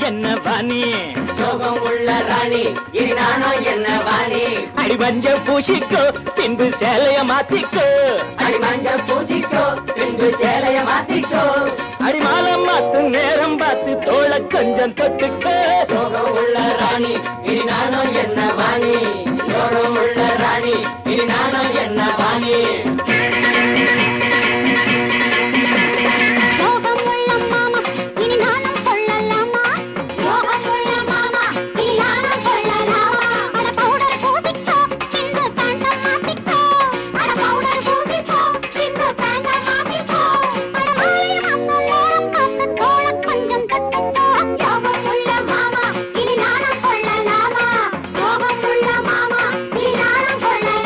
என்ன வாணி யோகம் உள்ள ராணி இனி நானும் என்ன வாணி அடி மஞ்ச பூசிக்கோ பின்பு சேலைய மாத்திக்கோ அடி மஞ்ச பூசிக்கோ பின்பு சேலைய மாத்திக்கோ அடி மாலம் மாத்து நேரம் பார்த்து தோள கொஞ்சம் தொட்டுக்கோ யோகம் உள்ள ராணி இனி நானும் என்ன வாணி யோகம் உள்ள ராணி இனி நானும் என்ன வாணி யோகம் உள்ள மாமா இனி நானும் கொள்ளலாமா யோகம் உள்ள மாமா இனி நானும் கொள்ளலாமா அட பவுடர் பூசிக்கோ பின்பு பேண்ட மாத்திக்கோ அட பவுடர் பூசிக்கோ பின்பு பேண்ட மாத்திக்கோ அட மாலை மாத்து நேரம் பார்த்து தோள கொஞ்சம் தட்டுக்கோ யோகம் உள்ள மாமா இனி நானும் கொள்ளலாமா யோகம் உள்ள மாமா இனி நானும்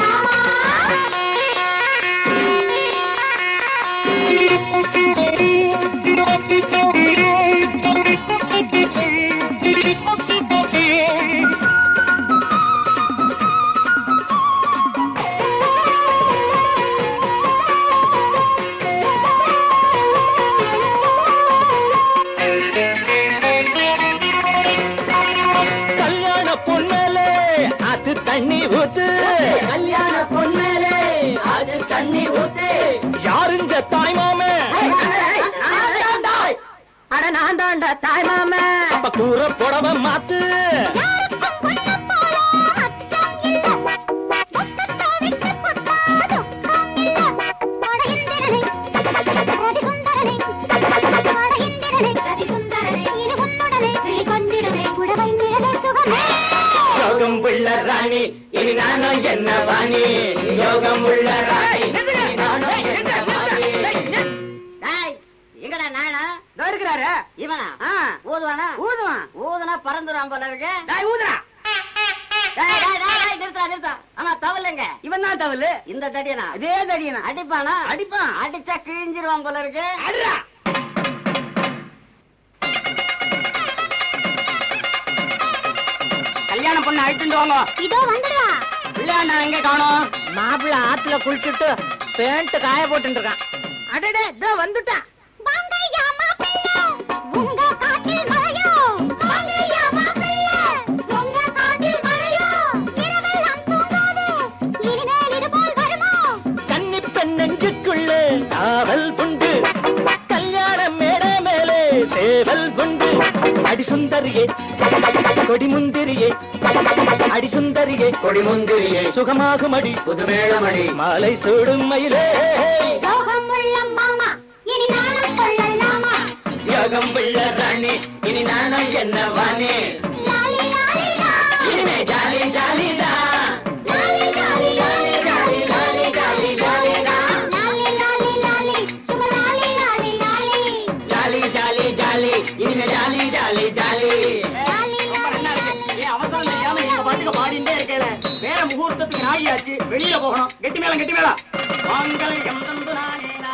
கல்யாண பொண்ணலே அது தண்ணி ஊத்து கல்யாண பொண்ணலே அது தண்ணி ஊத்து யாருங்க தாய் மாமே அட நான் தாண்டா தாய் மாமே அப்ப கூற புடவ மாத்து யாருக்கும் பொண்ணு போல அச்சம் இல்ல. முத்தத்தோ விட்டு புட்டா துக்கம் இல்ல. அட இந்திரனே, அடி சுந்தரனே, அட இந்திரனே, அடி சுந்தரனே, இனி உன்னுடனே விழி கொஞ்சிடுமே, புடவை மேலே சுகமே. யோகம் உள்ள ராணி இனி நானும் என்ன வாணி யோகம் உள்ள ராணி இனி நானும் என்ன வாணி எங்கடா நாயனா இருக்கிறாரு இவனா ஆ. ஊதுவானா ஊதுவான் ஊதுனா பறந்துரும் போல இருக்கு டேய் ஊதுறா டேய், டேய், டேய், டேய், நிறுத்தா நிறுத்தா ஆமா தவலைங்க இவன் தான் தவலு இந்த தடியனா அதே தடியனா அடிப்பானா அடிப்பான். அடிச்சா கிழிஞ்சிருவான் போல இருக்கு அடுறா கல்யாணம் பொண்ணு அழுத்துட்டு வாங்க இதோ வந்துடுவா. பிள்ளையாண்டா எங்க காணோம் மாப்பிள்ள ஆத்துல குளிச்சுட்டு பேண்ட் காய போட்டு இருக்கான் அடடே இதோ வந்துட்டான் வாங்கய்யா மாப்பிள்ளை, உங்க காட்டில் மழையோ. வாங்கய்யா மாப்பிள்ளை, உங்க காட்டில் மழையோ. இரவெல்லாம் தூங்காது, இனிமேல் இதுபோல் வருமோ? கன்னி பெண் நெஞ்சுக்குள்ளே காவல் உண்டு கல்யாண மேடை மேலே சேவல் உண்டு அடி சுந்தரியே கொடி முந்திரியே அடி சுந்தரியே கொடி முந்திரியே சுகமாகும் அடி புது மேளமடி மாலை சூடும் மயிலே யோகம் உள்ள மாமா, இனி நானும் கொள்ளலாமா? யோகம் உள்ள ராணி இனி நானும் என்ன வாணி லாலி லாலி லா. இனிமே ஜாலி ஜாலி தான் லாலி லாலி லாலி லாலி லாலி லாலி லாலி லா. லாலி லாலி லாலி, சுப லாலி லாலி லாலி. ஜாலி ஜாலி ஜாலி இனிமே ஜாலி ஜாலி ஜாலி லாலி லாலி லாலி. அவசரம் தெரியாம எங்க பாட்டுக்கு பாடிட்டே இருக்கேன் வேற முகூர்த்தத்துக்கு நாயாச்சு வெளியில போகணும் கெட்டி மேளம் கெட்டி மேளம் மாங்கல்யம் தந்து நானே